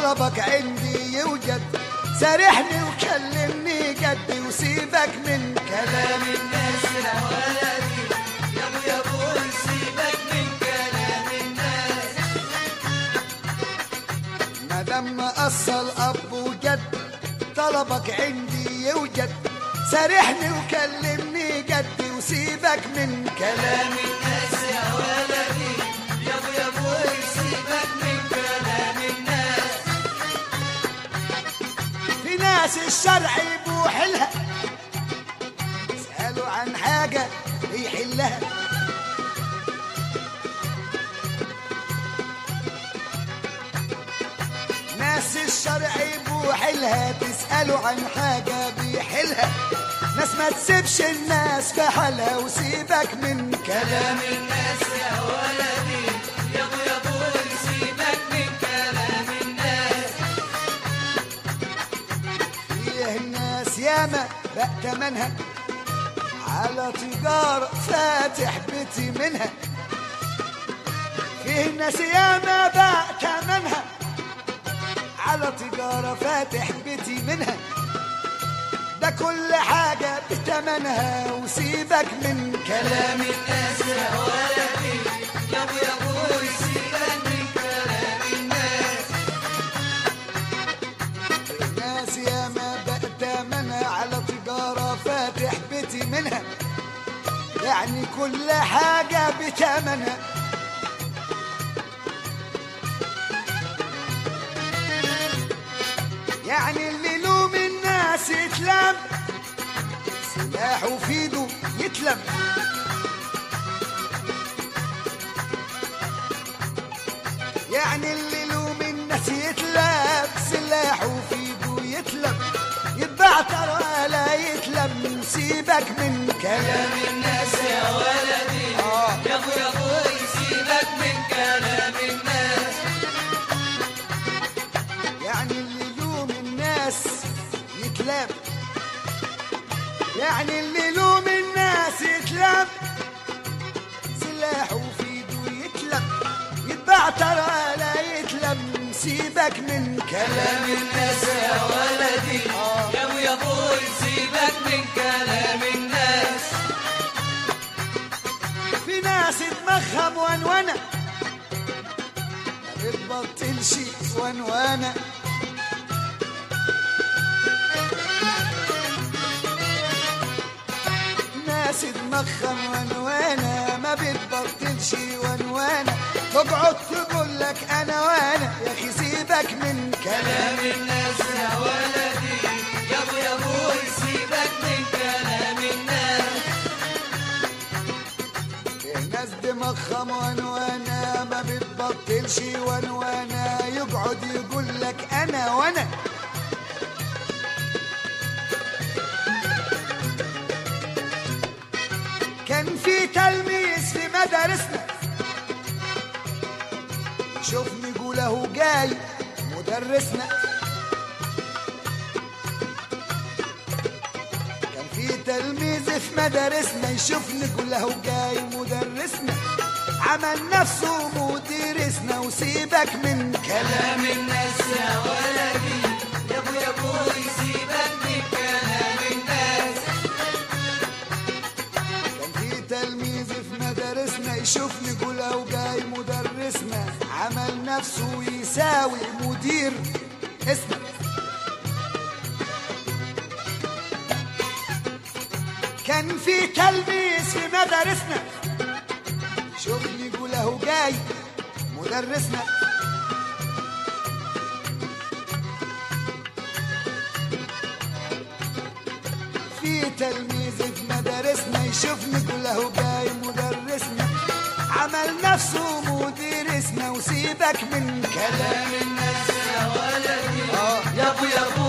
طلبك عندي يوجد سارحني وكلمني جدي وسيبك من كلام الناس يا ولدي يا ابو يا ابو سيبك من كلام الناس ما دام اصل اب وجد طلبك عندي يوجد سارحني وكلمني جدي وسيبك من كلام كلام الناس يا ولدي يا ابو يا ابو سيبك من كلام الناس في ناس الشرع يبوح لها اسألوا عن حاجة يحلها ناس الشرع يبوح لها تسألوا عن حاجة بيحلها ناس ما تسيبش الناس في حالها وسيبك من كلام كلام الناس يا ولدي يا ابو يا ابو سيبك من كلام الناس فيه الناس ياما بقى تمنها على تجارة فاتح بيتي منها فيه الناس ياما بقى تمنها على تجارة فاتح بيتي منها ده كل حاجة بتمنها وسيبك من كلام كلام الناس يا ولدي يا ابو يا ابو سيبك من كلام الناس الناس ياما بقى منها على تجارة فاتح بيتي منها يعني كل حاجة بتمنها يعني اللي لوم الناس يتلم سلاحه في ايده يتلم يعني اللي لوم الناس يتلم سلاحه في ايده يتلم يتبعتر ولا يتلم سيبك من كلام كلام الناس يا ولدي يا ابو يا ابو سيبك من كلام الناس يعني اللي يلوم الناس يتلام يعني اللي يلوم الناس يتلام سلاحه في ايده يتلم يتبعتر ولا يتلم سيبك من كلام كلام الناس يا ولدي يا ابو يا ابو سيبك من كلام الناس في ناس دماغها مونونة ما بتبطلش ونوانة ناس دماغها مونونة ما بتبطلش ونوانة تقعد تقول لك انا وانا يا اخي سيبك من كلام كلام الناس يا ولدي يا ابو يا ابو سيبك من كلام الناس ناس دماغها ونوانا ما بتبطلش ونوانا يقعد يقول لك انا وانا كان في تلميذ في مدارسنا يشوفني يقول اهو جاي مدرسنا كان في تلميذ في مدارسنا يشوفني يقول اهو جاي مدرسنا عمل نفسه مدرسنا وسيبك من كلام كلام الناس يا ولدي يا ابو يا ابو سيبك من كلام الناس كان في تلميذ في مدارسنا يشوفني يقول اهو جاي مدرسنا عمل نفسه يساوي مدير اسمه كان في تلميذ في مدارسنا شوفني يقول اهو جاي مدرسنا في تلميذ في مدارسنا يشوفني يقول اهو جاي مدرسنا عمل نفسه مدرسنا وسيبك من كلام كلام الناس يا ولدي آه. يا ابو يا ابو